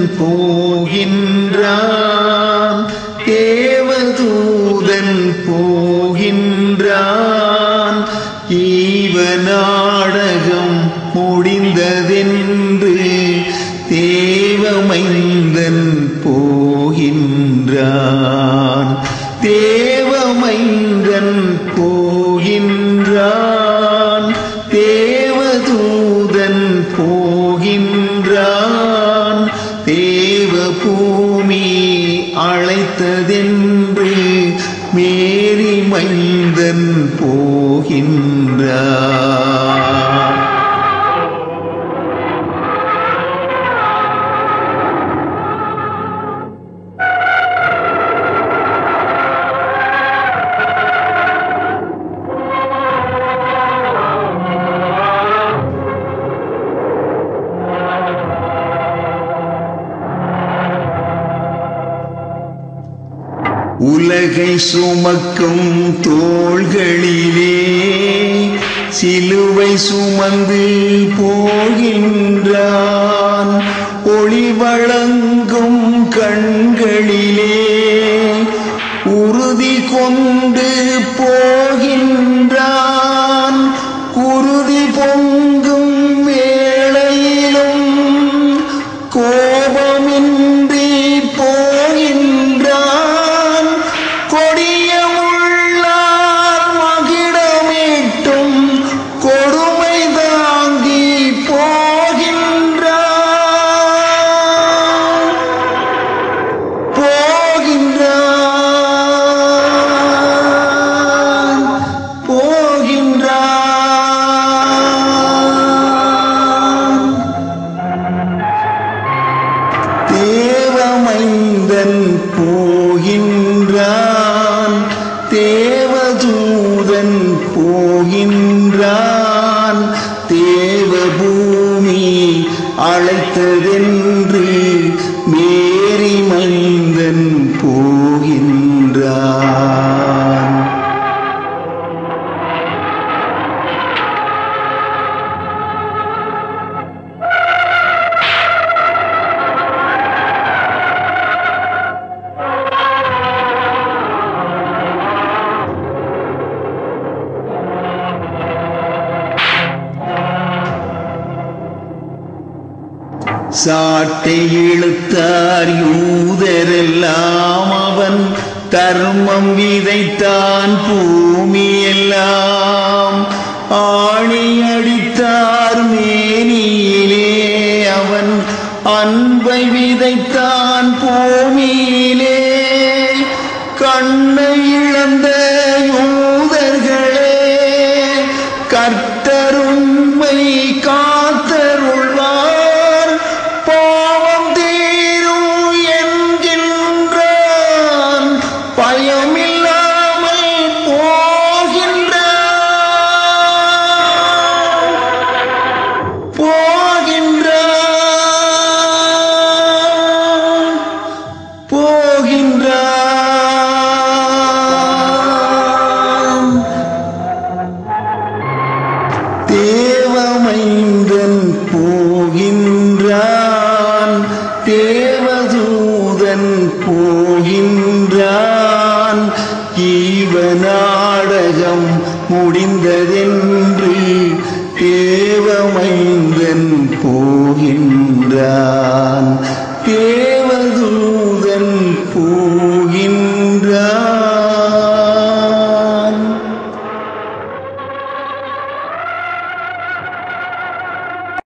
போகின்றான் தேவதூதன் போகின்றான் ஈவ நாடகம் முடிந்ததென்று தேவமைந்தன் போகின்றான் தேவமைந்தன் போகின்றான் தேவதூதன் போகின்றான் தேவ பூமி அழைத்ததென்று மேரி மைந்தன் போகின்றான் உலகை சுமக்கும் தோள்களிலே சிலுவை சுமந்து போகின்றான் ஒளி வழங்கும் கண்களிலே உறுதி கொண்டு போகின்றான் குருதி பொங்கும் வேளையிலும் கோபமின்றி போகின்றான் கொடிய உள்ளார் மகிழமிட்டும் கொடுமை தாங்கி போகின்றான் போகின்றான் போகின்றான் தேவமைந்தன் போகின்றான் தேவதூதன் போகின்றான் தேவபூமி அழைத்ததென்று மேரி மைந்தன் போகின்றான் சாட்டை இழுத்தார் யூதரெல்லாம் அவன் தர்மம் விதைத்தான் பூமியெல்லாம் ஆணி அடித்தார் மேனியிலே அவன் அன்பை விதைத்தான் பூமியிலே கண்ணை இழந்த யூதர்களே கர்த்தருண்மை காத்தருள்வார் பாவம் தீரும் என்கின்றான் பயமில்லாமல் போகின்றான் போகின்றான் போகின்றான் தேவமைந்தன் போகின்றான் தேவதூதன் போகின்றான் ஈவ நாடகம் முடிந்ததென்று தேவமைந்தன் போகின்றான் தேவதூதன் போ